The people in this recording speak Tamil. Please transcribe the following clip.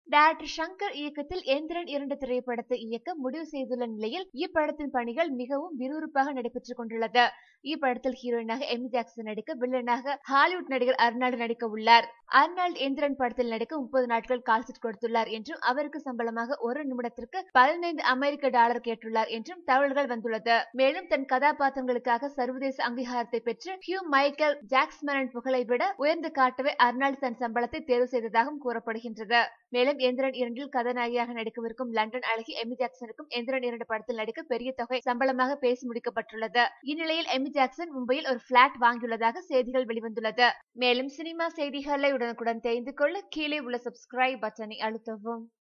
டைரக்டர் சங்கர் இயக்கத்தில் எந்திரன் இரண்டு திரைப்படத்தை இயக்க முடிவு செய்துள்ள நிலையில் இப்படத்தின் பணிகள் மிகவும் விறுவிறுப்பாக நடைபெற்றுக் கொண்டுள்ளது இப்படத்தில் ஹீரோயினாக எமி ஜாக்சன் நடிக்க வில்லனாக ஹாலிவுட் நடிகர் அர்னால்டு நடிக்க உள்ளார் அர்னால்டு எந்திரன் படத்தில் நடிக்க முப்பது நாட்கள் கால்ஷீட் கொடுத்துள்ளார் என்றும் அவருக்கு சம்பளமாக ஒரு நிமிடத்திற்கு பதினைந்து அமெரிக்க டாலர் கேட்டுள்ளார் என்றும் தகவல்கள் வந்துள்ளது மேலும் தன் கதாபாத்திரங்களுக்காக சர்வதேச அங்கீகாரத்தை பெற்று ஹியூ மைக்கேல் ஜாக்ஸ்மேனின் புகழை விட உயர்ந்து காட்டவே அர்னால்டு தன் சம்பளத்தை தேர்வு செய்ததாகவும் கூறப்படுகின்றது மேலும் எந்திரன் இரண்டில் கதாநாயகியாக நடிக்கவிருக்கும் லண்டன் அழகி எமி ஜாக்சனுக்கும் எந்திரன் இரண்டு படத்தில் நடிக்க பெரிய தொகை சம்பளமாக பேசி முடிக்கப்பட்டுள்ளது இந்நிலையில் எமி ஜாக்சன் மும்பையில் ஒரு பிளாட் வாங்கியுள்ளதாக செய்திகள் வெளிவந்துள்ளது மேலும் சினிமா செய்திகளை உடனுக்குடன் தெரிந்து கொள்ள கீழே உள்ள சப்ஸ்கிரைப் பட்டனை அழுத்தவும்